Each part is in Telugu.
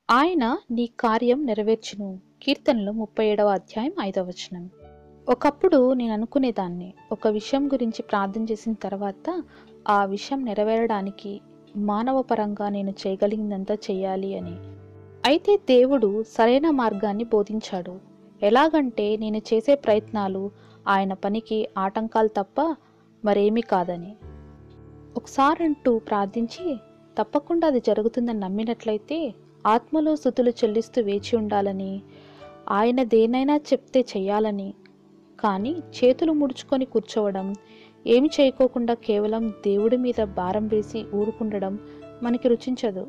ఆయన నీ కార్యం నెరవేర్చును కీర్తనలు ముప్పై ఏడవ అధ్యాయం ఐదవ వచనం ఒకప్పుడు నేను అనుకునేదాన్ని ఒక విషయం గురించి ప్రార్థన చేసిన తర్వాత ఆ విషయం నెరవేరడానికి మానవ పరంగా నేను చేయగలిగిందంతా చేయాలి అని అయితే దేవుడు సరైన మార్గాన్ని బోధించాడు ఎలాగంటే నేను చేసే ప్రయత్నాలు ఆయన పనికి ఆటంకాలు తప్ప మరేమీ కాదని ఒకసారంటూ ప్రార్థించి తప్పకుండా అది జరుగుతుందని నమ్మినట్లయితే ఆత్మలో స్థుతులు చెల్లిస్తూ వేచి ఉండాలని ఆయన దేనైనా చెప్తే చెయ్యాలని కానీ చేతులు ముడుచుకొని కూర్చోవడం ఏమి చేయకోకుండా కేవలం దేవుడి మీద భారం వేసి ఊరుకుండడం మనకి రుచించదు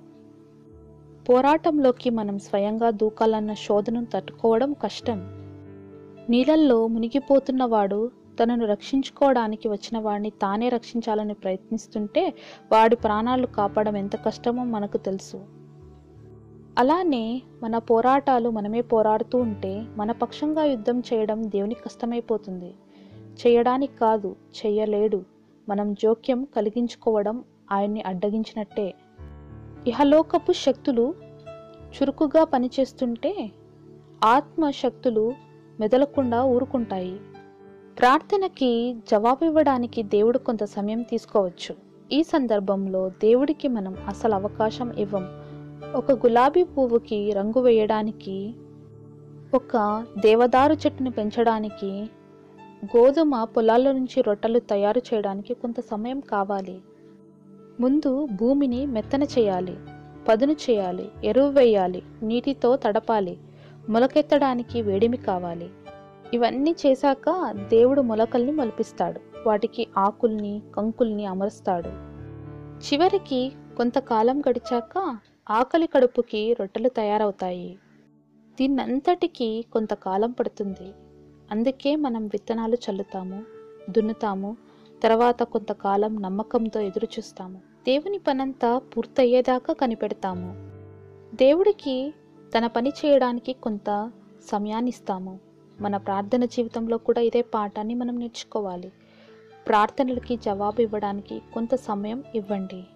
పోరాటంలోకి మనం స్వయంగా దూకాలన్న శోధనను తట్టుకోవడం కష్టం నీళ్ళల్లో మునిగిపోతున్నవాడు తనను రక్షించుకోవడానికి వచ్చిన వాడిని తానే రక్షించాలని ప్రయత్నిస్తుంటే వాడి ప్రాణాలు కాపాడడం ఎంత కష్టమో మనకు తెలుసు అలానే మన పోరాటాలు మనమే పోరాడుతూ ఉంటే మన పక్షంగా యుద్ధం చేయడం దేవునికి కష్టమైపోతుంది చేయడానికి కాదు చెయ్యలేడు మనం జోక్యం కలిగించుకోవడం ఆయన్ని అడ్డగించినట్టే ఇహలోకపు శక్తులు చురుకుగా పనిచేస్తుంటే ఆత్మ శక్తులు మెదలకుండా ఊరుకుంటాయి ప్రార్థనకి జవాబు ఇవ్వడానికి దేవుడు కొంత సమయం తీసుకోవచ్చు ఈ సందర్భంలో దేవుడికి మనం అసలు అవకాశం ఇవ్వం ఒక గులాబీ పువ్వుకి రంగు వేయడానికి ఒక దేవదారు చెట్టును పెంచడానికి గోధుమ పొలాల నుంచి రొట్టెలు తయారు చేయడానికి కొంత సమయం కావాలి ముందు భూమిని మెత్తన చేయాలి పదును చేయాలి ఎరువు వేయాలి నీటితో తడపాలి మొలకెత్తడానికి వేడిమి కావాలి ఇవన్నీ చేశాక దేవుడు మొలకల్ని మొలిపిస్తాడు వాటికి ఆకుల్ని కంకుల్ని అమరుస్తాడు చివరికి కొంతకాలం గడిచాక ఆకలి కడుపుకి రొట్టెలు తయారవుతాయి దీన్నంతటికీ కొంతకాలం పడుతుంది అందుకే మనం విత్తనాలు చల్లుతాము దున్నుతాము తర్వాత కొంతకాలం నమ్మకంతో ఎదురు చూస్తాము దేవుని పనంతా పూర్తయ్యేదాకా కనిపెడతాము దేవుడికి తన పని చేయడానికి కొంత సమయాన్ని ఇస్తాము మన ప్రార్థన జీవితంలో కూడా ఇదే పాఠాన్ని మనం నేర్చుకోవాలి ప్రార్థనలకి జవాబు ఇవ్వడానికి కొంత సమయం ఇవ్వండి